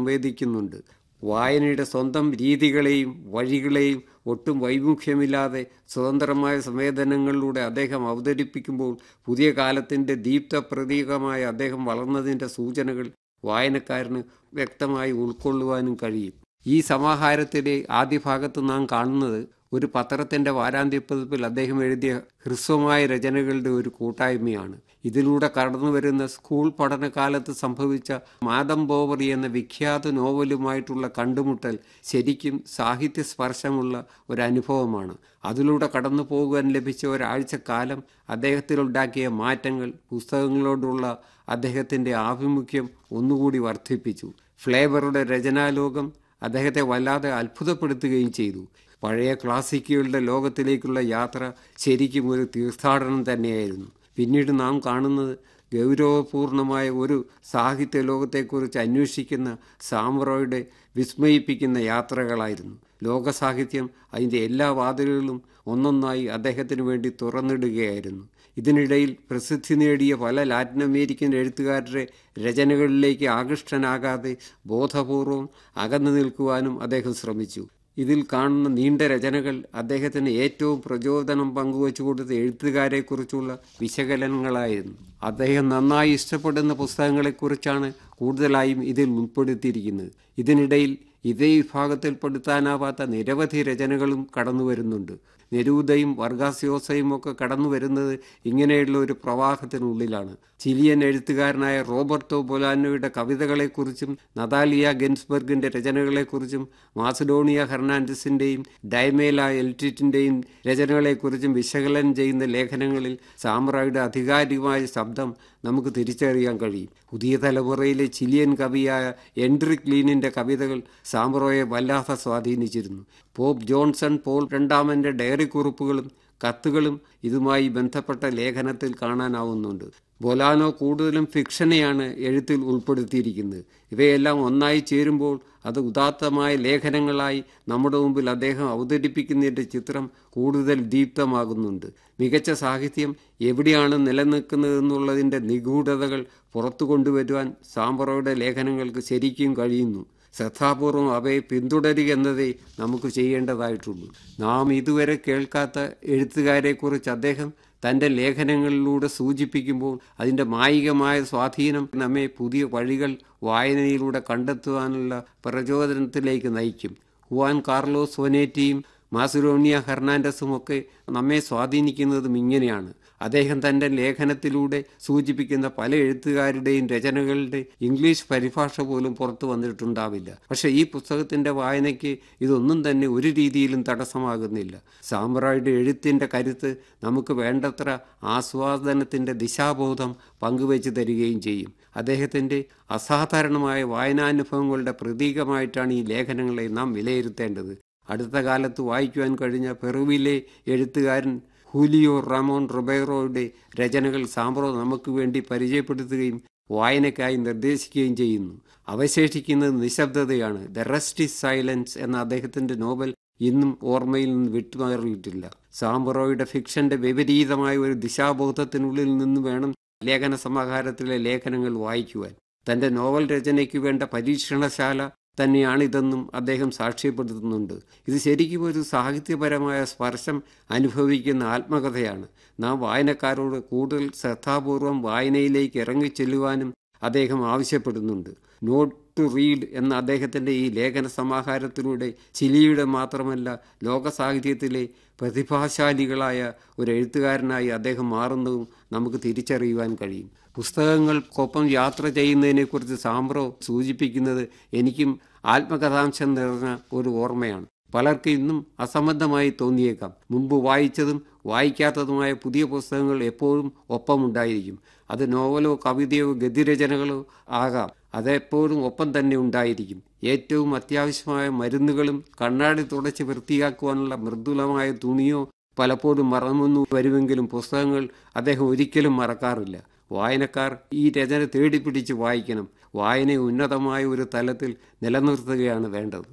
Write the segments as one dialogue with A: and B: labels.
A: സംവേദിക്കുന്നുണ്ട് വായനയുടെ സ്വന്തം രീതികളെയും വഴികളെയും ഒട്ടും വൈമുഖ്യമില്ലാതെ സ്വതന്ത്രമായ സംവേദനങ്ങളിലൂടെ അദ്ദേഹം അവതരിപ്പിക്കുമ്പോൾ പുതിയ കാലത്തിൻ്റെ ദീപ്ത പ്രതീകമായ അദ്ദേഹം വളർന്നതിൻ്റെ സൂചനകൾ വായനക്കാരന് വ്യക്തമായി ഉൾക്കൊള്ളുവാനും കഴിയും ഈ സമാഹാരത്തിലെ ആദ്യ ഭാഗത്ത് നാം കാണുന്നത് ഒരു പത്രത്തിൻ്റെ വാരാന്ത്യപ്പതിപ്പിൽ അദ്ദേഹം എഴുതിയ ഹ്രസ്വമായ രചനകളുടെ ഒരു കൂട്ടായ്മയാണ് ഇതിലൂടെ കടന്നുവരുന്ന സ്കൂൾ പഠനകാലത്ത് സംഭവിച്ച മാദം ബോവറി എന്ന വിഖ്യാത നോവലുമായിട്ടുള്ള കണ്ടുമുട്ടൽ ശരിക്കും സാഹിത്യ സ്പർശമുള്ള ഒരു അനുഭവമാണ് അതിലൂടെ കടന്നു പോകുവാൻ ലഭിച്ച ഒരാഴ്ചക്കാലം അദ്ദേഹത്തിലുണ്ടാക്കിയ മാറ്റങ്ങൾ പുസ്തകങ്ങളോടുള്ള അദ്ദേഹത്തിൻ്റെ ആഭിമുഖ്യം ഒന്നുകൂടി വർദ്ധിപ്പിച്ചു ഫ്ലേവറുടെ രചനാലോകം അദ്ദേഹത്തെ വല്ലാതെ അത്ഭുതപ്പെടുത്തുകയും ചെയ്തു പഴയ ക്ലാസിക്കുകളുടെ ലോകത്തിലേക്കുള്ള യാത്ര ശരിക്കും ഒരു തീർത്ഥാടനം തന്നെയായിരുന്നു പിന്നീട് നാം കാണുന്നത് ഗൗരവപൂർണമായ ഒരു സാഹിത്യ ലോകത്തെക്കുറിച്ച് അന്വേഷിക്കുന്ന സാമ്പ്രോയുടെ വിസ്മയിപ്പിക്കുന്ന യാത്രകളായിരുന്നു ലോകസാഹിത്യം അതിൻ്റെ എല്ലാ വാതിലുകളും ഒന്നൊന്നായി അദ്ദേഹത്തിന് വേണ്ടി തുറന്നിടുകയായിരുന്നു ഇതിനിടയിൽ പ്രസിദ്ധി നേടിയ പല ലാറ്റിൻ അമേരിക്കൻ എഴുത്തുകാരുടെ രചനകളിലേക്ക് ആകൃഷ്ടനാകാതെ ബോധപൂർവം അകന്നു നിൽക്കുവാനും അദ്ദേഹം ശ്രമിച്ചു ഇതിൽ കാണുന്ന നീണ്ട രചനകൾ അദ്ദേഹത്തിന് ഏറ്റവും പ്രചോദനം പങ്കുവച്ചു കൊടുത്ത എഴുത്തുകാരെക്കുറിച്ചുള്ള വിശകലനങ്ങളായിരുന്നു അദ്ദേഹം നന്നായി ഇഷ്ടപ്പെടുന്ന പുസ്തകങ്ങളെക്കുറിച്ചാണ് കൂടുതലായും ഇതിൽ ഉൾപ്പെടുത്തിയിരിക്കുന്നത് ഇതിനിടയിൽ ഇതേ വിഭാഗത്തിൽപ്പെടുത്താനാവാത്ത നിരവധി രചനകളും കടന്നു വരുന്നുണ്ട് നെരൂദയും വർഗാസ്യോസയും ഒക്കെ കടന്നു വരുന്നത് ഇങ്ങനെയുള്ള ഒരു പ്രവാഹത്തിനുള്ളിലാണ് ചിലിയൻ എഴുത്തുകാരനായ റോബർട്ടോ ബൊലാനോയുടെ കവിതകളെക്കുറിച്ചും നതാലിയ ഗെൻസ്ബർഗിന്റെ രചനകളെക്കുറിച്ചും മാസഡോണിയ ഹെർണാൻഡസിന്റെയും ഡൈമേല എൽറ്റിറ്റിന്റെയും രചനകളെക്കുറിച്ചും വിശകലനം ചെയ്യുന്ന ലേഖനങ്ങളിൽ സാമ്രായുടെ അധികാരികമായ ശബ്ദം നമുക്ക് തിരിച്ചറിയാൻ കഴിയും പുതിയ തലമുറയിലെ ചിലിയൻ കവിയായ എൻഡ്രിക് ലീനിന്റെ കവിതകൾ സാമ്പ്രോയെ വല്ലാതെ സ്വാധീനിച്ചിരുന്നു പോപ്പ് ജോൺസൺ പോൾ രണ്ടാമന്റെ ഡയറി കുറിപ്പുകളും കത്തുകളും ഇതുമായി ബന്ധപ്പെട്ട ലേഖനത്തിൽ കാണാനാവുന്നുണ്ട് ബൊലാനോ കൂടുതലും ഫിക്ഷനെയാണ് എഴുത്തിൽ ഉൾപ്പെടുത്തിയിരിക്കുന്നത് ഇവയെല്ലാം ഒന്നായി ചേരുമ്പോൾ അത് ഉദാത്തമായ ലേഖനങ്ങളായി നമ്മുടെ മുമ്പിൽ അദ്ദേഹം അവതരിപ്പിക്കുന്നതിൻ്റെ ചിത്രം കൂടുതൽ ദീപ്തമാകുന്നുണ്ട് മികച്ച സാഹിത്യം എവിടെയാണ് നിലനിൽക്കുന്നതെന്നുള്ളതിൻ്റെ നിഗൂഢതകൾ പുറത്തു കൊണ്ടുവരുവാൻ സാമ്പറോയുടെ ലേഖനങ്ങൾക്ക് ശരിക്കും കഴിയുന്നു ശ്രദ്ധാപൂർവം അവയെ പിന്തുടരുക എന്നതേ നമുക്ക് ചെയ്യേണ്ടതായിട്ടുള്ളൂ നാം ഇതുവരെ കേൾക്കാത്ത എഴുത്തുകാരെക്കുറിച്ച് അദ്ദേഹം തൻ്റെ ലേഖനങ്ങളിലൂടെ സൂചിപ്പിക്കുമ്പോൾ അതിൻ്റെ മായികമായ സ്വാധീനം നമ്മെ പുതിയ വഴികൾ വായനയിലൂടെ കണ്ടെത്തുവാനുള്ള പ്രചോദനത്തിലേക്ക് നയിക്കും ഹുവാൻ കാർലോസ് സോനേറ്റിയും മാസുലോണിയ ഹെർണാൻഡസും ഒക്കെ നമ്മെ സ്വാധീനിക്കുന്നതും ഇങ്ങനെയാണ് അദ്ദേഹം തൻ്റെ ലേഖനത്തിലൂടെ സൂചിപ്പിക്കുന്ന പല എഴുത്തുകാരുടെയും രചനകളുടെ ഇംഗ്ലീഷ് പരിഭാഷ പോലും പുറത്തു വന്നിട്ടുണ്ടാവില്ല പക്ഷെ ഈ പുസ്തകത്തിൻ്റെ വായനയ്ക്ക് ഇതൊന്നും തന്നെ ഒരു രീതിയിലും തടസ്സമാകുന്നില്ല സാമ്രായുടെ എഴുത്തിൻ്റെ കരുത്ത് നമുക്ക് വേണ്ടത്ര ആസ്വാദനത്തിൻ്റെ ദിശാബോധം പങ്കുവച്ചു തരികയും ചെയ്യും അദ്ദേഹത്തിൻ്റെ അസാധാരണമായ വായനാനുഭവങ്ങളുടെ പ്രതീകമായിട്ടാണ് ഈ ലേഖനങ്ങളെ നാം വിലയിരുത്തേണ്ടത് അടുത്ത കാലത്ത് വായിക്കുവാൻ കഴിഞ്ഞ പെറുവിലെ എഴുത്തുകാരൻ ഹൂലിയോ റാമോൺ റൊബേറോയുടെ രചനകൾ സാമ്പ്രോ നമുക്ക് വേണ്ടി പരിചയപ്പെടുത്തുകയും വായനയ്ക്കായി നിർദ്ദേശിക്കുകയും ചെയ്യുന്നു അവശേഷിക്കുന്നത് നിശബ്ദതയാണ് ദ റെസ്റ്റ് ഇസ് സൈലൻസ് എന്ന അദ്ദേഹത്തിൻ്റെ നോവൽ ഇന്നും ഓർമ്മയിൽ നിന്ന് വിട്ടുമാറിയിട്ടില്ല സാമ്പറോയുടെ ഫിക്ഷന്റെ വിപരീതമായ ഒരു ദിശാബോധത്തിനുള്ളിൽ നിന്ന് വേണം ലേഖന സമാഹാരത്തിലെ ലേഖനങ്ങൾ വായിക്കുവാൻ തൻ്റെ നോവൽ രചനയ്ക്ക് വേണ്ട പരീക്ഷണശാല തന്നെയാണിതെന്നും അദ്ദേഹം സാക്ഷ്യപ്പെടുത്തുന്നുണ്ട് ഇത് ശരിക്കും ഒരു സാഹിത്യപരമായ സ്പർശം അനുഭവിക്കുന്ന ആത്മകഥയാണ് നാം വായനക്കാരോട് കൂടുതൽ ശ്രദ്ധാപൂർവം വായനയിലേക്ക് ഇറങ്ങിച്ചെല്ലുവാനും അദ്ദേഹം ആവശ്യപ്പെടുന്നുണ്ട് നോട്ട് ടു റീഡ് എന്ന അദ്ദേഹത്തിൻ്റെ ഈ ലേഖന സമാഹാരത്തിലൂടെ ചിലിയുടെ മാത്രമല്ല ലോക സാഹിത്യത്തിലെ പ്രതിഭാശാലികളായ ഒരു എഴുത്തുകാരനായി അദ്ദേഹം മാറുന്നതും നമുക്ക് തിരിച്ചറിയുവാൻ കഴിയും പുസ്തകങ്ങൾക്കൊപ്പം യാത്ര ചെയ്യുന്നതിനെക്കുറിച്ച് സാമ്പ്രോ സൂചിപ്പിക്കുന്നത് എനിക്കും ആത്മകഥാംശം നിറഞ്ഞ ഒരു ഓർമ്മയാണ് പലർക്കും ഇന്നും അസംബന്ധമായി തോന്നിയേക്കാം മുമ്പ് വായിച്ചതും വായിക്കാത്തതുമായ പുതിയ പുസ്തകങ്ങൾ എപ്പോഴും ഒപ്പമുണ്ടായിരിക്കും അത് നോവലോ കവിതയോ ഗതിരചനകളോ ആകാം അതെപ്പോഴും ഒപ്പം തന്നെ ഉണ്ടായിരിക്കും ഏറ്റവും അത്യാവശ്യമായ മരുന്നുകളും കണ്ണാടി തുടച്ച് വൃത്തിയാക്കുവാനുള്ള മൃദുലമായ തുണിയോ പലപ്പോഴും മറന്നു വരുമെങ്കിലും പുസ്തകങ്ങൾ അദ്ദേഹം ഒരിക്കലും മറക്കാറില്ല വായനക്കാർ ഈ രചന തേടിപ്പിടിച്ച് വായിക്കണം വായനയെ ഉന്നതമായ ഒരു തലത്തിൽ നിലനിർത്തുകയാണ് വേണ്ടത്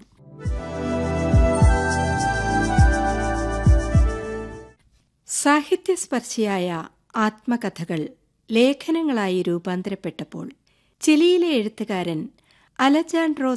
B: സാഹിത്യസ്പർശിയായ ആത്മകഥകൾ ലേഖനങ്ങളായി രൂപാന്തരപ്പെട്ടപ്പോൾ ചിലിയിലെ എഴുത്തുകാരൻ അലജാൻഡ്രോ